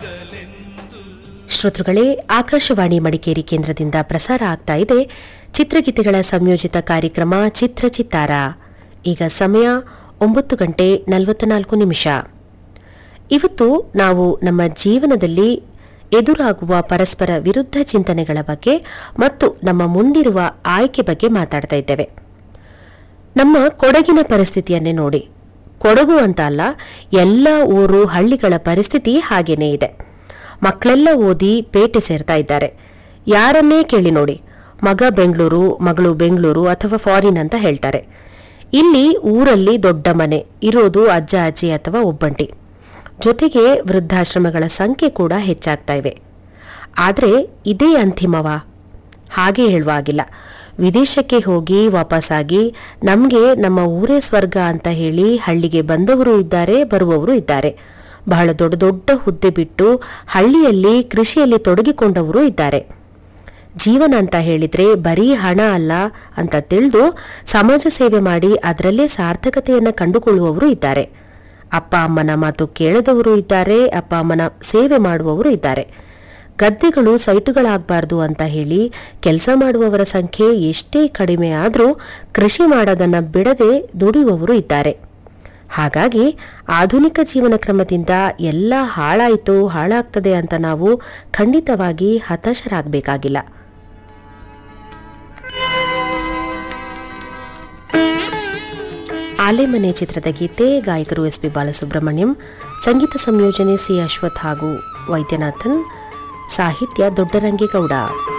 ಶ್ರೋತೃಗಳೇ ಆಕಾಶವಾಣಿ ಮಡಿಕೇರಿ ಕೇಂದ್ರದಿಂದ ಪ್ರಸಾರ ಆಗ್ತಾ ಇದೆ ಚಿತ್ರಗೀತೆಗಳ ಸಂಯೋಜಿತ ಕಾರ್ಯಕ್ರಮ ಚಿತ್ರ ಚಿತ್ತಾರ ಈಗ ಸಮಯ ಒಂಬತ್ತು ಗಂಟೆ ನಲವತ್ನಾಲ್ಕು ನಿಮಿಷ ಇವತ್ತು ನಾವು ನಮ್ಮ ಜೀವನದಲ್ಲಿ ಎದುರಾಗುವ ಪರಸ್ಪರ ವಿರುದ್ಧ ಚಿಂತನೆಗಳ ಬಗ್ಗೆ ಮತ್ತು ನಮ್ಮ ಮುಂದಿರುವ ಆಯ್ಕೆ ಬಗ್ಗೆ ಮಾತಾಡ್ತಾ ಇದ್ದೇವೆ ನಮ್ಮ ಕೊಡಗಿನ ಪರಿಸ್ಥಿತಿಯನ್ನೇ ನೋಡಿ ಕೊಡಗು ಅಂತ ಅಲ್ಲ ಎಲ್ಲ ಊರು ಹಳ್ಳಿಗಳ ಪರಿಸ್ಥಿತಿ ಹಾಗೇನೇ ಇದೆ ಮಕ್ಕಳೆಲ್ಲ ಓದಿ ಪೇಟೆ ಸೇರ್ತಾ ಇದ್ದಾರೆ ಯಾರನ್ನೇ ಕೇಳಿ ನೋಡಿ ಮಗ ಬೆಂಗಳೂರು ಮಗಳು ಬೆಂಗಳೂರು ಅಥವಾ ಫಾರಿನ್ ಅಂತ ಹೇಳ್ತಾರೆ ಇಲ್ಲಿ ಊರಲ್ಲಿ ದೊಡ್ಡ ಮನೆ ಇರೋದು ಅಜ್ಜ ಅಜ್ಜಿ ಅಥವಾ ಒಬ್ಬಂಟಿ ಜೊತೆಗೆ ವೃದ್ಧಾಶ್ರಮಗಳ ಸಂಖ್ಯೆ ಕೂಡ ಹೆಚ್ಚಾಗ್ತಾ ಇವೆ ಆದರೆ ಇದೇ ಅಂತಿಮವಾ ಹಾಗೆ ಹೇಳುವಾಗಿಲ್ಲ ವಿದೇಶಕ್ಕೆ ಹೋಗಿ ವಾಪಸ್ಸಾಗಿ ನಮಗೆ ನಮ್ಮ ಊರೇ ಸ್ವರ್ಗ ಅಂತ ಹೇಳಿ ಹಳ್ಳಿಗೆ ಬಂದವರು ಇದ್ದಾರೆ ಬರುವವರು ಇದ್ದಾರೆ ಬಹಳ ದೊಡ್ಡ ದೊಡ್ಡ ಹುದ್ದೆ ಬಿಟ್ಟು ಹಳ್ಳಿಯಲ್ಲಿ ಕೃಷಿಯಲ್ಲಿ ತೊಡಗಿಕೊಂಡವರು ಇದ್ದಾರೆ ಜೀವನ ಅಂತ ಹೇಳಿದ್ರೆ ಬರೀ ಹಣ ಅಲ್ಲ ಅಂತ ತಿಳಿದು ಸಮಾಜ ಸೇವೆ ಮಾಡಿ ಅದರಲ್ಲೇ ಸಾರ್ಥಕತೆಯನ್ನ ಕಂಡುಕೊಳ್ಳುವವರು ಇದ್ದಾರೆ ಅಪ್ಪ ಅಮ್ಮನ ಮಾತು ಕೇಳದವರು ಇದ್ದಾರೆ ಅಪ್ಪ ಅಮ್ಮನ ಸೇವೆ ಮಾಡುವವರು ಇದ್ದಾರೆ ಗದ್ದೆಗಳು ಸೈಟುಗಳಾಗಬಾರ್ದು ಅಂತ ಹೇಳಿ ಕೆಲಸ ಮಾಡುವವರ ಸಂಖ್ಯೆ ಎಷ್ಟೇ ಕಡಿಮೆ ಆದರೂ ಕೃಷಿ ಮಾಡೋದನ್ನ ಬಿಡದೆ ದುಡಿಯುವವರು ಇದ್ದಾರೆ ಹಾಗಾಗಿ ಆಧುನಿಕ ಜೀವನ ಕ್ರಮದಿಂದ ಎಲ್ಲ ಹಾಳಾಯಿತು ಹಾಳಾಗ್ತದೆ ಅಂತ ನಾವು ಖಂಡಿತವಾಗಿ ಹತಾಶರಾಗಬೇಕಾಗಿಲ್ಲ ಆಲೆಮನೆ ಚಿತ್ರದ ಗೀತೆ ಗಾಯಕರು ಎಸ್ ಪಿ ಬಾಲಸುಬ್ರಹ್ಮಣ್ಯಂ ಸಂಗೀತ ಸಂಯೋಜನೆ ಸಿ ಅಶ್ವಥ್ ಹಾಗೂ ವೈದ್ಯನಾಥನ್ ಸಾಹಿತ್ಯ ದೊಡ್ಡರಂಗೇಗೌಡ